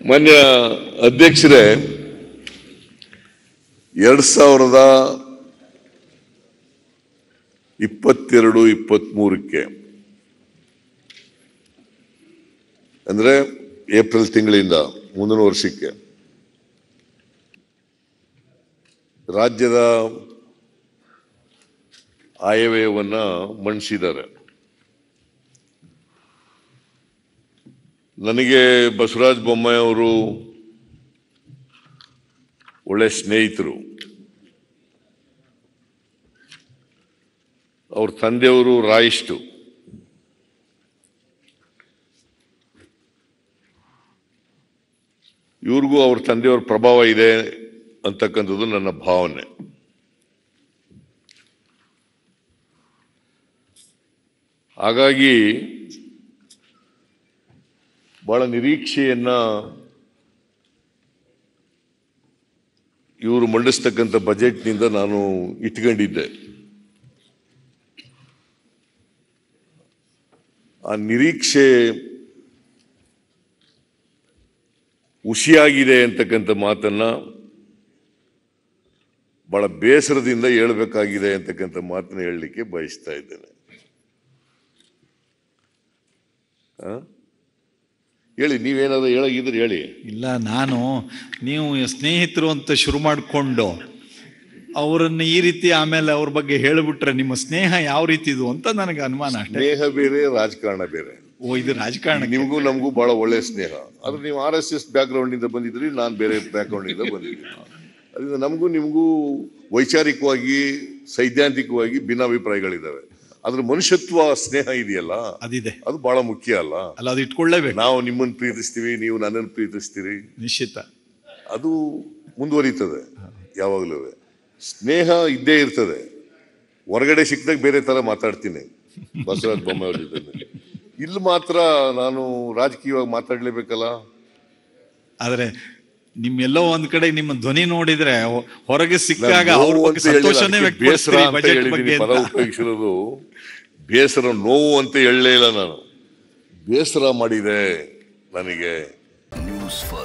ಮಾನ್ಯ ಅಧ್ಯಕ್ಷರೇ ಎರಡ್ ಸಾವಿರದ ಇಪ್ಪತ್ತೆರಡು ಇಪ್ಪತ್ಮೂರಕ್ಕೆ ಅಂದ್ರೆ ಏಪ್ರಿಲ್ ತಿಂಗಳಿಂದ ಮುಂದಿನ ವರ್ಷಕ್ಕೆ ರಾಜ್ಯದ ಆಯವ್ಯಯವನ್ನ ಮಂಡಿಸಿದ್ದಾರೆ ನನಗೆ ಬಸವರಾಜ ಬೊಮ್ಮಾಯಿ ಅವರು ಒಳ್ಳೆ ಸ್ನೇಹಿತರು ಅವ್ರ ತಂದೆಯವರು ರಾಯಿಷ್ಟು ಇವ್ರಿಗೂ ಅವ್ರ ತಂದೆಯವ್ರ ಪ್ರಭಾವ ಇದೆ ಅಂತಕ್ಕಂಥದ್ದು ನನ್ನ ಭಾವನೆ ಹಾಗಾಗಿ ಬಹಳ ನಿರೀಕ್ಷೆಯನ್ನ ಇವರು ಮಂಡಿಸ್ತಕ್ಕಂಥ ಬಜೆಟ್ನಿಂದ ನಾನು ಇಟ್ಕೊಂಡಿದ್ದೆ ಆ ನಿರೀಕ್ಷೆ ಹುಸಿಯಾಗಿದೆ ಅಂತಕ್ಕಂಥ ಮಾತನ್ನ ಬಹಳ ಬೇಸರದಿಂದ ಹೇಳ್ಬೇಕಾಗಿದೆ ಅಂತಕ್ಕಂಥ ಮಾತನ್ನ ಹೇಳಲಿಕ್ಕೆ ಬಯಸ್ತಾ ಇದ್ದೇನೆ ಆ? ಹೇಳಿ ನೀವೇನಾದ್ರು ಹೇಳಾಗಿದ್ರೆ ಹೇಳಿ ಇಲ್ಲ ನಾನು ನೀವು ಸ್ನೇಹಿತರು ಅಂತ ಶುರು ಮಾಡಿಕೊಂಡು ಅವರನ್ನ ಈ ರೀತಿ ಆಮೇಲೆ ಅವ್ರ ಬಗ್ಗೆ ಹೇಳಿಬಿಟ್ರೆ ನಿಮ್ಮ ಸ್ನೇಹ ಯಾವ ರೀತಿದು ಅಂತ ನನಗೆ ಅನುಮಾನ ಅಷ್ಟೇ ಸ್ನೇಹ ಬೇರೆ ರಾಜಕಾರಣ ಬೇರೆ ಓ ಇದು ರಾಜಕಾರಣ ನಿಮಗೂ ನಮಗೂ ಬಹಳ ಒಳ್ಳೆ ಸ್ನೇಹ ಆದ್ರೆ ನೀವು ಆರ್ ಎಸ್ ಎಸ್ ಬ್ಯಾಕ್ಗ್ರೌಂಡ್ ಇಂದ ಬಂದಿದ್ರಿ ನಾನು ಬೇರೆ ಬ್ಯಾಕ್ಗ್ರೌಂಡ್ ಇಂದ ಬಂದಿದ್ದೀನಿ ಅದರಿಂದ ನಮಗೂ ನಿಮಗೂ ವೈಚಾರಿಕವಾಗಿ ಸೈದ್ಧಾಂತಿಕವಾಗಿ ಭಿನ್ನಾಭಿಪ್ರಾಯಗಳಿದ್ದಾವೆ ಆದ್ರೆ ಮನುಷ್ಯತ್ವ ಸ್ನೇಹ ಇದೆಯಲ್ಲ ಅದಿದೆ ಅದು ಬಹಳ ಮುಖ್ಯ ಅಲ್ಲ ಅಲ್ಲ ಅದು ಇಟ್ಕೊಳ್ಳೇಬೇಕು ನಾವು ನಿಮ್ಮನ್ನು ಪ್ರೀತಿಸ್ತೀವಿ ನೀವು ನನ್ನನ್ನು ಪ್ರೀತಿಸ್ತೀರಿ ನಿಶ್ಚಿತ ಅದು ಮುಂದುವರಿತದೆ ಯಾವಾಗಲೂ ಸ್ನೇಹ ಇದ್ದೇ ಇರ್ತದೆ ಹೊರಗಡೆ ಸಿಕ್ಕಿದಾಗ ಬೇರೆ ತರ ಮಾತಾಡ್ತೀನಿ ಬಸವರಾಜ ಬೊಮ್ಮಾಯಿ ಅವ್ರ ಜೊತೆ ಇಲ್ಲಿ ಮಾತ್ರ ನಾನು ರಾಜಕೀಯವಾಗಿ ಮಾತಾಡ್ಲೇಬೇಕಲ್ಲ ಆದ್ರೆ ನಿಮ್ಮೆಲ್ಲೋ ಒಂದ್ ಕಡೆ ನಿಮ್ಮ ಧ್ವನಿ ನೋಡಿದ್ರೆ ಹೊ- ಹೊರಗೆ ಸಿಕ್ಕಾಗ ನಾನು ಅವ್ರ ನೋವು ಬಗ್ಗೆ ಅಂತ ಹೇಳಿಲ್ಲ, ಸಂತೋಷನೇ ಅದಕ್ಕೆ ಬೇಸರ ವ್ಯಕ್ತಪಡಿಸ್ತೀರಿ ಅಂತ ಬಜೆಟ್ ಹೇಳಿದ್ದೀನಿ ಬಗ್ಗೆ ಪದ ಅಂತ. ಉಪಯೋಗಿಸಿರೋದು ಬೇಸರ ನೋವು ಅಂತ ಹೇಳಲೇ ಇಲ್ಲ ನಾನು ಬೇಸರ ಮಾಡಿದೆ ನನಗೆ ನ್ಯೂಸ್ ಫಸ್ಟ್